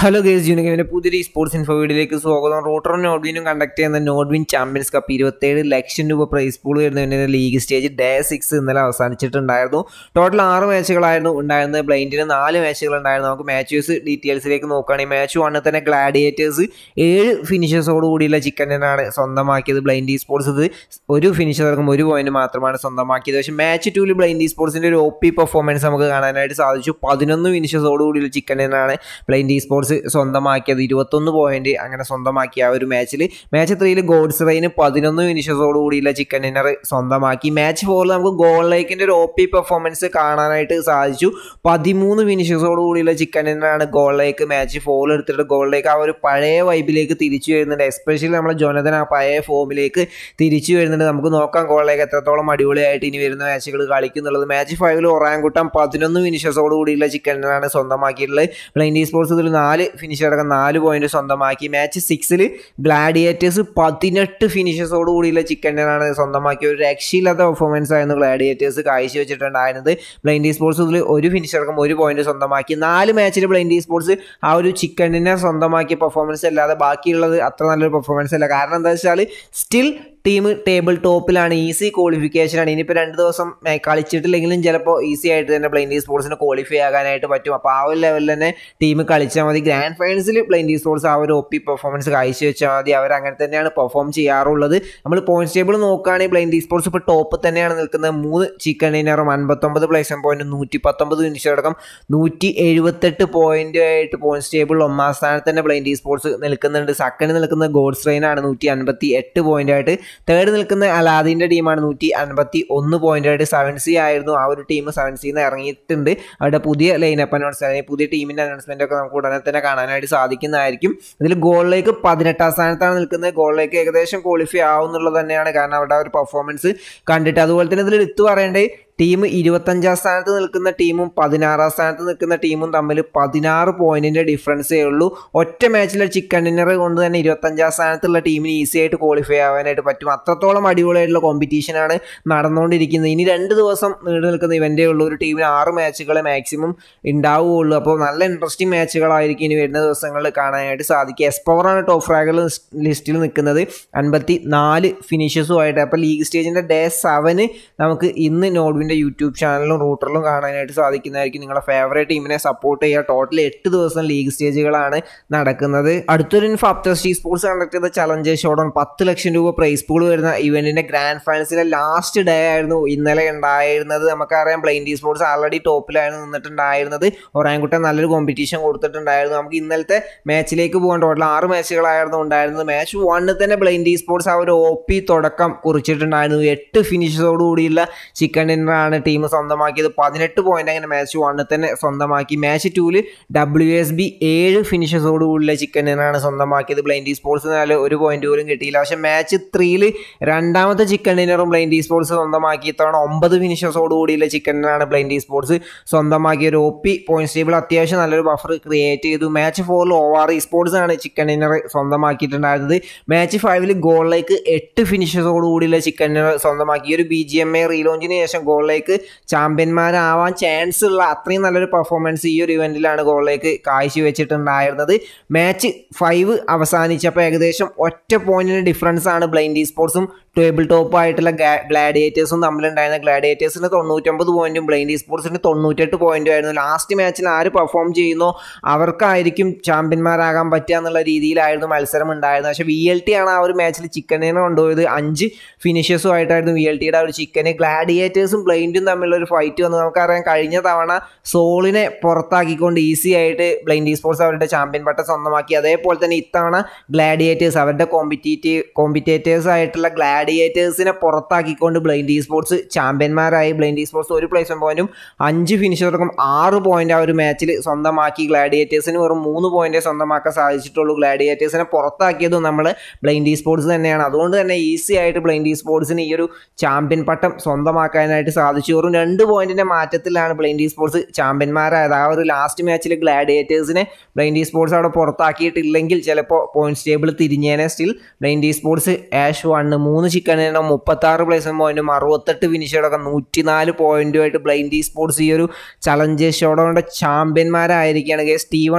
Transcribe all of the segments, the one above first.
hello guys ജൂനിയറിന്റെ പുതിയൊരു sports info വീഡിയോയിലേക്ക് സ്വാഗതം റൂട്ടറും നോഡ്വിനും കണ്ടക്ട് ചെയ്യുന്ന നോഡ്വിൻ ചാമ്പ്യൻസ് കപ്പ് ഇരുപത്തേഴ് ലക്ഷം രൂപ പ്രൈസ് പൂൾ വരുന്നതിൻ്റെ ലീഗ് സ്റ്റേജ് ഡേ സിക്സ് ഇന്നലെ അവസാനിച്ചിട്ടുണ്ടായിരുന്നു ടോട്ടൽ ആറ് മാച്ചുകളായിരുന്നു ഉണ്ടായിരുന്നത് ബ്ലൈൻഡിന് നാല് മാച്ചുകൾ ഉണ്ടായിരുന്നു നമുക്ക് മാച്ചേഴ്സ് ഡീറ്റെയിൽസിലേക്ക് നോക്കുകയാണെങ്കിൽ മാച്ച് വണ്ണിൽ തന്നെ ഗ്ലാഡിയേറ്റേഴ്സ് ഏഴ് ഫിനിഷേഴ്സോട് കൂടിയുള്ള ചിക്കനാണ് സ്വന്തമാക്കിയത് ബ്ലൈൻഡ് സ്പോർട്സ് ഇത് ഒരു ഫിനിഷർക്കും ഒരു പോയിന്റ് മാത്രമാണ് സ്വന്തമാക്കിയത് പക്ഷേ മാച്ച് ടൂവിൽ ബ്ലൈൻഡ് സ്പോർട്സിൻ്റെ ഒരു ഒ പി പെർഫോമൻസ് നമുക്ക് കാണാനായിട്ട് സാധിച്ചു പതിനൊന്ന് ഫിനിഷേഴ്സോട് കൂടിയുള്ള ചിക്കനാണ് ബ്ലൈൻഡ് സ്പോർട്സ് സ്വന്തമാക്കിയത് ഇരുപത്തൊന്ന് പോയിന്റ് അങ്ങനെ സ്വന്തമാക്കി ആ ഒരു മാച്ചിൽ മാച്ച് ത്രീയിൽ ഗോഡ്സ് റൈന് പതിനൊന്ന് ഫിനിഷേഴ്സോട് കൂടിയുള്ള ചിക്കൻ ഡിന്നർ സ്വന്തമാക്കി മാച്ച് ഫോറിൽ നമുക്ക് ഗോൾ ലൈക്കിൻ്റെ ഒരു ഒ പി പെർഫോമൻസ് കാണാനായിട്ട് സാധിച്ചു പതിമൂന്ന് ഫിനിഷേഴ്സോട് കൂടിയുള്ള ചിക്കൻ ഡിന്നറാണ് ഗോൾ ലൈക്ക് മാച്ച് ഫോറിൽ എടുത്തിട്ട് ഗോൾ ലൈക്ക് ആ ഒരു പഴയ വൈബിലേക്ക് തിരിച്ചു വരുന്നുണ്ട് എസ്പെഷ്യലി നമ്മളെ ജോനതൻ ആ പഴയ ഫോമിലേക്ക് തിരിച്ചു വരുന്നുണ്ട് നമുക്ക് നോക്കാം ഗോൾ ലൈക്ക് എത്രത്തോളം അടിപൊളിയായിട്ട് ഇനി വരുന്ന മാച്ചുകൾ കളിക്കുന്നുള്ളത് മാച്ച് ഫൈവിൽ ഒറാങ്കുട്ടം പതിനൊന്ന് ഫിനിഷേഴ്സോട് കൂടിയുള്ള ചിക്കൻ ഡിന്നറാണ് സ്വന്തമാക്കിയിട്ടുള്ളത് ബ്ലൈൻഡി സ്പോർട്സ് ഇതിൽ നാല് ഫിനിഷർ അടക്കം നാല് പോയിന്റ് സ്വന്തമാക്കി മാച്ച് സിക്സിൽ ഗ്ലാഡിയേറ്റേഴ്സ് പതിനെട്ട് ഫിനിഷേഴ്സോട് കൂടിയുള്ള ചിക്കൻ ഡിന്നറാണ് സ്വന്തമാക്കിയ ഒരു രക്ഷയില്ലാത്ത പെർഫോമൻസ് ആയിരുന്നു ഗ്ലാഡിയേറ്റേഴ്സ് കാഴ്ചവെച്ചിട്ടുണ്ടായിരുന്നത് ബ്ലൈൻഡി സ്പോർട്സ് ഇതിൽ ഒരു ഫിനിഷർ അടക്കം ഒരു പോയിന്റ് സ്വന്തമാക്കി നാല് മാച്ചിൽ ബ്ലൈൻഡി സ്പോർട്സ് ആ ഒരു ചിക്കൻ ഡിന്നർ സ്വന്തമാക്കിയ പെർഫോമൻസ് അല്ലാതെ ബാക്കിയുള്ളത് അത്ര നല്ലൊരു പെർഫോമൻസ് അല്ല കാരണം എന്താ വെച്ചാൽ സ്റ്റിൽ ടീം ടേബിൾ ടോപ്പിലാണ് ഈസി ക്വാളിഫിക്കേഷനാണ് ഇനിയിപ്പോൾ രണ്ട് ദിവസം ഏ, കളിച്ചിട്ടില്ലെങ്കിലും ചിലപ്പോൾ ഈസി ആയിട്ട് തന്നെ ബ്ലൈൻഡി സ്പോർട്സിന് ക്വാളിഫൈ ആകാനായിട്ട് പറ്റും അപ്പോൾ ആ ഒരു ലെവലിൽ തന്നെ ടീം കളിച്ചാൽ മതി ഗ്രാൻഡ് ഫൈനൽസിൽ ബ്ലൈൻഡി സ്പോർട്സ് ആ ഒരു ഒ പി പെർഫോമൻസ് കാഴ്ചവെച്ചാൽ മതി അവർ അങ്ങനെ തന്നെയാണ് പെർഫോം ചെയ്യാറുള്ളത് നമ്മൾ പോയിന്റ്സ് ടേബിൾ നോക്കുകയാണെങ്കിൽ ബ്ലൈൻഡി സ്പോർട്സ് ഇപ്പോൾ ടോപ്പ് തന്നെയാണ് നിൽക്കുന്നത് മൂന്ന് ചിക്കൻ ഡിന്നറും അൻപത്തൊമ്പത് പ്ലേസ് പോയിന്റ് നൂറ്റി പത്തൊമ്പത് ഫിനിഷ് അടക്കം നൂറ്റി എഴുപത്തെട്ട് പോയിന്റ് ആയിട്ട് പോയിന്റ്സ് ടേബിളിൽ ഒന്നാം സ്ഥാനത്ത് തന്നെ ബ്ലൈൻഡി സ്പോർട്സ് നിൽക്കുന്നുണ്ട് സെക്കൻഡ് നിൽക്കുന്നത് ഗോഡ്സ് ട്രെയിനാണ് നൂറ്റി അൻപത്തി എട്ട് പോയിന്റ് ആയിട്ട് തേർഡ് നിൽക്കുന്ന അലാദിൻ്റെ ടീമാണ് നൂറ്റി അൻപത്തി ഒന്ന് പോയിന്റ് ആയിട്ട് സെവൻ സി ആയിരുന്നു ആ ഒരു ടീം സെവൻ സിന്ന് ഇറങ്ങിയിട്ടുണ്ട് അവരുടെ പുതിയ ലൈനപ്പ് അനൗൺസ് അല്ലെങ്കിൽ പുതിയ ടീമിൻ്റെ അനൗൺസ്മെൻ്റ് ഒക്കെ നമുക്ക് ഉടനെ തന്നെ കാണാനായിട്ട് സാധിക്കുന്നതായിരിക്കും ഇതിൽ ഗോളിലേക്ക് പതിനെട്ടാം സ്ഥാനത്താണ് നിൽക്കുന്നത് ഗോളിലേക്ക് ഏകദേശം ക്വാളിഫൈ ആവുന്നുള്ളത് തന്നെയാണ് കാരണം അവരുടെ ആ ഒരു പെർഫോമൻസ് കണ്ടിട്ട് അതുപോലെ തന്നെ ഇതിൽ എടുത്തു പറയേണ്ടത് ടീം ഇരുപത്തഞ്ചാം സ്ഥാനത്ത് നിൽക്കുന്ന ടീമും പതിനാറാം സ്ഥാനത്ത് നിൽക്കുന്ന ടീമും തമ്മിൽ പതിനാറ് പോയിന്റിന്റെ ഡിഫറൻസേ ഉള്ളൂ ഒറ്റ മാച്ചിലെ ചിക്കൻ ഡിന്നർ കൊണ്ട് തന്നെ ഇരുപത്തഞ്ചാം സ്ഥാനത്തുള്ള ടീമിന് ഈസി ആയിട്ട് ക്വാളിഫൈ ആവാനായിട്ട് പറ്റും അത്രത്തോളം അടിപൊളിയായിട്ടുള്ള കോമ്പറ്റീഷനാണ് നടന്നുകൊണ്ടിരിക്കുന്നത് ഇനി രണ്ട് ദിവസം നീണ്ടു നിൽക്കുന്ന ഇവൻ്റേ ഉള്ളൂ ഒരു ടീമിന് ആറ് മാച്ചുകളെ മാക്സിമം ഉണ്ടാവുകയുള്ളൂ അപ്പോൾ നല്ല ഇൻട്രസ്റ്റിംഗ് മാച്ചുകളായിരിക്കും ഇനി വരുന്ന ദിവസങ്ങളിൽ കാണാനായിട്ട് സാധിക്കുക എസ് പവറാണ് ടോപ്പ് ഫ്രാഗർ ലിസ്റ്റിൽ നിൽക്കുന്നത് അൻപത്തി നാല് ഫിനിഷസുമായിട്ട് അപ്പോൾ ലീഗ് സ്റ്റേജിൻ്റെ ഡേ സെവന് നമുക്ക് ഇന്ന് നോഡ്വിൻ്റെ യൂട്യൂബ് ചാനലിലും റൂട്ടറിലും കാണാനായിട്ട് സാധിക്കുന്നതായിരിക്കും നിങ്ങളുടെ ഫേവറേറ്റ് ടീമിനെ സപ്പോർട്ട് ചെയ്യുക ടോട്ടൽ എട്ട് ദിവസം ലീഗ് സ്റ്റേജുകളാണ് നടക്കുന്നത് അടുത്തൊരു ഇൻഫോ അപ്റ്റസ്റ്റി സ്പോർട്സ് കണ്ടക്ട് ചെയ്ത ചലഞ്ച് ഷോഡോൺ പത്ത് ലക്ഷം രൂപ പ്രൈസ് പൂൾ വരുന്ന ഇവന്റിന്റെ ഗ്രാൻഡ് ഫൈനൽസിലെ ലാസ്റ്റ് ഡേ ആയിരുന്നു ഇന്നലെ ഉണ്ടായിരുന്നത് നമുക്കറിയാം ബ്ലൈൻഡി സ്പോർട്സ് ആൾറെഡി ടോപ്പിലായിരുന്നു നിന്നിട്ടുണ്ടായിരുന്നത് ഒറാൻകുട്ടൻ നല്ലൊരു കോമ്പറ്റീഷൻ കൊടുത്തിട്ടുണ്ടായിരുന്നു നമുക്ക് ഇന്നലത്തെ മാച്ചിലേക്ക് പോകാൻ ടോട്ടൽ ആറ് മാച്ചുകളായിരുന്നു ഉണ്ടായിരുന്നത് മാച്ച് വണ്ണിൽ തന്നെ ബ്ലൈൻഡി സ്പോർട്സ് ആ ഒരു ഒ പി തുടക്കം കുറിച്ചിട്ടുണ്ടായിരുന്നു എട്ട് ഫിനിഷസോട് കൂടിയുള്ള ചിക്കൻ ഡിന്നറാണ് ടീം സ്വന്തമാക്കിയത് പതിനെട്ട് പോയിന്റ് അങ്ങനെ മാച്ച് വണ്ണിൽ തന്നെ സ്വന്തമാക്കി മാച്ച് ടൂവിൽ ഡബ്ല്യു എസ് ബി ഏഴ് ഫിനിഷസോട് കൂടിയുള്ള ചിക്കൻ ഡിന്നറാണ് സ്വന്തമാക്കിയത് ബ്ലൈൻഡി സ്പോർട്സ് നല്ല ഒരു പോയിന്റ് പോലും കിട്ടിയില്ല പക്ഷേ മാച്ച് ത്രീയിൽ രണ്ടാമത്തെ ചിക്കൻ ഡിന്നറും ബ്ലൈൻഡി സ്പോർട്സ് സ്വന്തമാക്കി ഇത്തവണ ഒമ്പത് ഫിനിഷസോട് കൂടിയുള്ള ചിക്കൻ ഡിന്നറാണ് ബ്ലൈൻഡി സ്പോർട്സ് സ്വന്തമാക്കിയ ഒരു ഒ പി പോയിന്റ്സ് ടേബിൾ അത്യാവശ്യം നല്ലൊരു ബഫർ ക്രിയേറ്റ് ചെയ്തു മാച്ച് ഫോറിൽ ഒ ആർ ഇ സ്പോർട്സ് ആണ് ചിക്കൻ ഡിന്നർ സ്വന്തമാക്കിയിട്ടുണ്ടായിരുന്നത് മാച്ച് ഫൈവിൽ ഗോളിലേക്ക് എട്ട് ഫിനിഷസോട് കൂടിയുള്ള ചിക്കൻ ഡിന്നർ സ്വന്തമാക്കി ഈ ഒരു ബി ജി എം എ റീലോഞ്ചിന് ശേഷം ഗോളിലേക്ക് ചാമ്പ്യന്മാരാവാൻ ചാൻസ് ഉള്ള അത്രയും നല്ലൊരു പെർഫോമൻസ് ഈ ഒരു ഇവന്റിലാണ് ഗോളിലേക്ക് കാഴ്ചവെച്ചിട്ടുണ്ടായിരുന്നത് മാച്ച് ഫൈവ് അവസാനിച്ചപ്പോൾ ഏകദേശം ഒറ്റ പോയിന്റിന് ഡിഫറൻസ് ആണ് ബ്ലൈൻഡി സ്പോർട്സും ടേബിൾ ടോപ്പ് ആയിട്ടുള്ള ഗ്ലാഡിയേറ്റേഴ്സും തമ്മിലുണ്ടായിരുന്ന ഗ്ലാഡിയേറ്റേഴ്സിന് തൊണ്ണൂറ്റൊമ്പത് പോയിന്റും ബ്ലൈൻഡി സ്പോർട്സിന് തൊണ്ണൂറ്റെട്ട് പോയിന്റും ആയിരുന്നു ലാസ്റ്റ് മാച്ചിൽ ആര് പെർഫോം ചെയ്യുന്നോ അവർക്കായിരിക്കും ചാമ്പ്യന്മാരാകാൻ പറ്റുക എന്നുള്ള രീതിയിലായിരുന്നു മത്സരം ഉണ്ടായിരുന്നത് പക്ഷേ വി എൽ ടി ആണ് ആ ഒരു മാച്ചിൽ ചിക്കനെ കൊണ്ടുപോയത് അഞ്ച് ഫിനിഷേഴ്സും ആയിട്ടായിരുന്നു വി എൽ ടിയുടെ ആ ഒരു ചിക്കന് ഗ്ലാഡിയേറ്റേഴ്സും ബ്ലൈൻഡും തമ്മിലുള്ള ഒരു ഫൈറ്റ് വന്ന് നമുക്കറിയാം കഴിഞ്ഞ തവണ സോളിനെ പുറത്താക്കിക്കൊണ്ട് ഈസി ആയിട്ട് ബ്ലൈൻഡി സ്പോർട്സ് അവരുടെ ചാമ്പ്യൻ പട്ടം സ്വന്തമാക്കി അതേപോലെ തന്നെ ഇത്തവണ ഗ്ലാഡിയേറ്റേഴ്സ് അവരുടെ കോമ്പറ്റീറ്റീവ് കോമ്പറ്റേറ്റേഴ്സ് ആയിട്ടുള്ള ഗ്ലാഡിയേറ്റേഴ്സിനെ പുറത്താക്കിക്കൊണ്ട് ബ്ലൈൻഡി സ്പോർട്സ് ചാമ്പ്യന്മാരായി ബ്ലൈൻഡി സ്പോർട്സ് ഒരു പ്ലേസ് പോയിന്റും അഞ്ച് ഫിനിഷർക്കും ആറ് പോയിന്റ് ആ ഒരു മാച്ചിൽ സ്വന്തമാക്കി ഗ്ലാഡിയേറ്റേഴ്സിന് വെറും മൂന്ന് പോയിന്റേ സ്വന്തമാക്കാൻ സാധിച്ചിട്ടുള്ളൂ ഗ്ലാഡിയേറ്റേഴ്സിനെ പുറത്താക്കിയതും നമ്മൾ ബ്ലൈൻഡി സ്പോർട്സ് തന്നെയാണ് അതുകൊണ്ട് തന്നെ ഈസി ആയിട്ട് ബ്ലൈൻഡി സ്പോർട്സിന് ഈ ഒരു ചാമ്പ്യൻ പട്ടം സ്വന്തമാക്കാനായിട്ട് സാധിച്ചു വെറും രണ്ട് പോയിന്റിന്റെ മാറ്റത്തിലാണ് ബ്ലൈൻഡി സ്പോർട്സ് ചാമ്പ്യന്മാരായത് ആ ഒരു ലാസ്റ്റ് മാച്ചിൽ ഗ്ലാഡിയേറ്റേഴ്സിനെ ബ്ലൈൻഡി സ്പോർട്സ് അവിടെ പുറത്താക്കിയിട്ടില്ലെങ്കിൽ ചിലപ്പോൾ പോയിന്റ്സ് ടേബിൾ തിരിഞ്ഞേനെ still blind sports has won മൂന്ന് ചിക്കൻ മുപ്പത്തി ആറ് പ്ലേസ് പോയിന്റും അറുപത്തെട്ട് ഫിനിഷുകളൊക്കെ നൂറ്റിനാല് പോയിന്റുമായിട്ട് ബ്ലൈൻഡി സ്പോർട്സ് ഈ ഒരു ചലഞ്ചേഴ്സ് ഷോഡോയുടെ ചാമ്പ്യന്മാരായിരിക്കുകയാണ് സ്റ്റീവൻ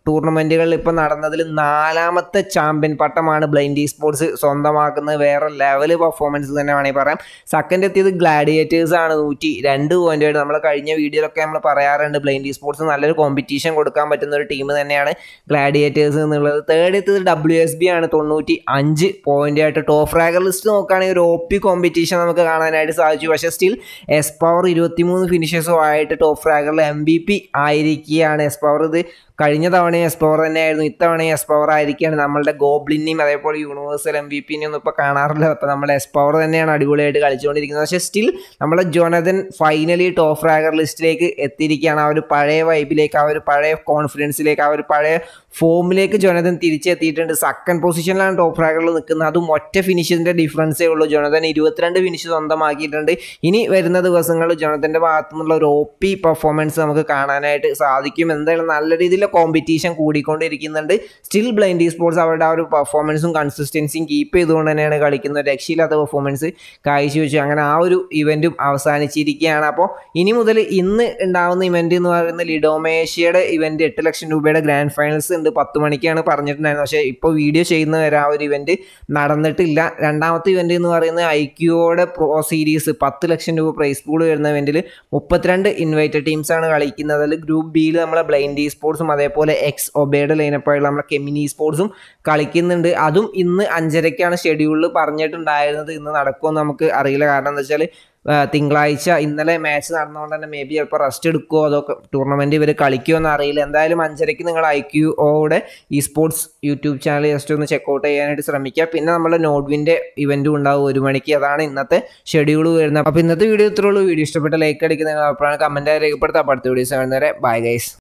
ടൂർണമെൻറ്റുകളിൽ ഇപ്പോൾ നടന്നതിൽ നാലാമത്തെ ചാമ്പ്യൻ പട്ടമാണ് ബ്ലൈൻഡ് സ്പോർട്സ് സ്വന്തമാക്കുന്നത് വേറെ ലെവൽ പെർഫോമൻസ് തന്നെ വേണമെങ്കിൽ പറയാം സെക്കൻഡ് എത്തിയത് ഗ്ലാഡിയേറ്റേഴ്സ് ആണ് നൂറ്റി രണ്ട് പോയിൻ്റായിട്ട് നമ്മൾ കഴിഞ്ഞ വീഡിയോയിലൊക്കെ നമ്മൾ പറയാറുണ്ട് ബ്ലൈൻഡ് സ്പോർട്സ് നല്ലൊരു കോമ്പറ്റീഷൻ കൊടുക്കാൻ പറ്റുന്ന ഒരു ടീം തന്നെയാണ് ഗ്ലാഡിയേറ്റേഴ്സ് എന്നുള്ളത് തേർഡ് എത്തിയത് ഡബ്ല്യു എസ് ബി ആണ് തൊണ്ണൂറ്റി അഞ്ച് പോയിൻ്റ് ആയിട്ട് ടോപ്പ് റാഗർ ലിസ്റ്റ് നോക്കുകയാണെങ്കിൽ ഒരു ഒ പി കോമ്പറ്റീഷൻ നമുക്ക് കാണാനായിട്ട് സാധിച്ചു പക്ഷേ സ്റ്റിൽ എസ് പവർ ഇരുപത്തിമൂന്ന് ഫിനിഷേഴ്സും ആയിട്ട് ടോപ്പ് ഫ്രാഗറിൽ എം ബി പി ആയിരിക്കുകയാണ് എസ് പവർ ഇത് കഴിഞ്ഞ തവണയും എസ് പവർ തന്നെയായിരുന്നു ഇത്തവണയും എസ് പവർ ആയിരിക്കുകയാണ് നമ്മളുടെ ഗോബ്ലിനെയും അതേപോലെ യൂണിവേഴ്സൽ എം വി പിനെയും ഒന്നും ഇപ്പോൾ കാണാറില്ല അപ്പോൾ നമ്മുടെ എസ് പവർ തന്നെയാണ് അടിപൊളിയായിട്ട് കളിച്ചുകൊണ്ടിരിക്കുന്നത് പക്ഷേ സ്റ്റിൽ നമ്മളെ ജോനതൻ ഫൈനലി ടോപ്പ് ഫ്രാഗർ ലിസ്റ്റിലേക്ക് എത്തിയിരിക്കുകയാണ് ആ ഒരു പഴയ വൈബിലേക്ക് ആ ഒരു പഴയ കോൺഫിഡൻസിലേക്ക് ആ ഒരു പഴയ ഫോമിലേക്ക് ജോനതൻ തിരിച്ചെത്തിയിട്ടുണ്ട് സെക്കൻഡ് പൊസിഷനിലാണ് ടോപ്പ് ഫ്രാഗറിൽ നിൽക്കുന്നത് അതും ഒറ്റ ഫിനിഷിൻ്റെ ഡിഫറൻസേ ഉള്ളൂ ജോനതൻ ഇരുപത്തിരണ്ട് ഫിനിഷ് സ്വന്തമാക്കിയിട്ടുണ്ട് ഇനി വരുന്ന ദിവസങ്ങളിൽ ജോനതൻ്റെ ഭാഗത്തു നിന്നുള്ള ഒരു ഒ പി പെർഫോമൻസ് നമുക്ക് കാണാനായിട്ട് സാധിക്കും എന്തായാലും നല്ല രീതിയിൽ കോമ്പറ്റീഷൻ കൂടിക്കൊണ്ടിരിക്കുന്നുണ്ട് സ്റ്റിൽ ബ്ലൈൻഡ് സ്പോർട്സ് അവരുടെ ആ ഒരു പെർഫോമൻസും കൺസിസ്റ്റൻസിയും കീപ്പ് ചെയ്തുകൊണ്ട് തന്നെയാണ് കളിക്കുന്നത് രക്ഷയില്ലാത്ത പെർഫോമൻസ് കാഴ്ചവെച്ചു അങ്ങനെ ആ ഒരു ഇവൻറ്റും അവസാനിച്ചിരിക്കുകയാണ് അപ്പോൾ ഇനി മുതൽ ഇന്ന് ഉണ്ടാകുന്ന ഇവൻറ്റ് എന്ന് പറയുന്നത് ലിഡോമേഷ്യയുടെ ഇവൻറ്റ് എട്ട് ലക്ഷം രൂപയുടെ ഗ്രാൻഡ് ഫൈനൽസ് ഉണ്ട് പത്ത് മണിക്കാണ് പറഞ്ഞിട്ടുണ്ടായിരുന്നത് പക്ഷേ ഇപ്പോൾ വീഡിയോ ചെയ്യുന്ന വരെ ആ ഒരു ഇവൻറ്റ് നടന്നിട്ടില്ല രണ്ടാമത്തെ ഇവൻറ്റ് എന്ന് പറയുന്നത് ഐക്യുയുടെ പ്രോ സീരീസ് പത്ത് ലക്ഷം രൂപ പ്രൈസ് പൂൾ വരുന്ന ഇവൻറ്റിൽ മുപ്പത്തിരണ്ട് ഇൻവൈറ്റഡ് ടീംസാണ് കളിക്കുന്നത് അതിൽ ഗ്രൂപ്പ് ബിയിൽ നമ്മളെ ബ്ലൈൻഡ് സ്പോർട്സും അതേപോലെ എക്സ് ഒബേയുടെ ലൈനപ്പായുള്ള നമ്മളെ കെമിനി സ്പോർട്സും കളിക്കുന്നുണ്ട് അതും ഇന്ന് അഞ്ചരയ്ക്കാണ് ഷെഡ്യൂളിൽ പറഞ്ഞിട്ടുണ്ടായിരുന്നത് ഇന്ന് നടക്കുമെന്ന് നമുക്ക് അറിയില്ല കാരണം എന്താ വെച്ചാൽ തിങ്കളാഴ്ച ഇന്നലെ മാച്ച് നടന്നുകൊണ്ട് തന്നെ മേ ബി ചിലപ്പോൾ റെസ്റ്റ് എടുക്കുമോ അതോ ടൂർണമെൻറ്റ് ഇവർ കളിക്കുമോ എന്ന് അറിയില്ല എന്തായാലും അഞ്ചരയ്ക്ക് നിങ്ങൾ ഐ ക്യു ഒയുടെ ഈ സ്പോർട്സ് യൂട്യൂബ് ചാനൽ ജസ്റ്റ് ഒന്ന് ചെക്കൗട്ട് ചെയ്യാനായിട്ട് ശ്രമിക്കുക പിന്നെ നമ്മുടെ നോഡ്വിൻ്റെ ഇവൻറ്റും ഉണ്ടാവും ഒരു മണിക്ക് അതാണ് ഇന്നത്തെ ഷെഡ്യൂൾ വരുന്നത് അപ്പോൾ ഇന്നത്തെ വീഡിയോ ഇത്രയുള്ളൂ വീഡിയോ ഇഷ്ടപ്പെട്ട ലൈക്ക് അടിക്കുന്ന അഭിപ്രായം കമൻറ്റായി രേഖപ്പെടുത്താം അടുത്ത വീഡിയോസ് കാണുന്നവരെ ബൈ ഗൈസ്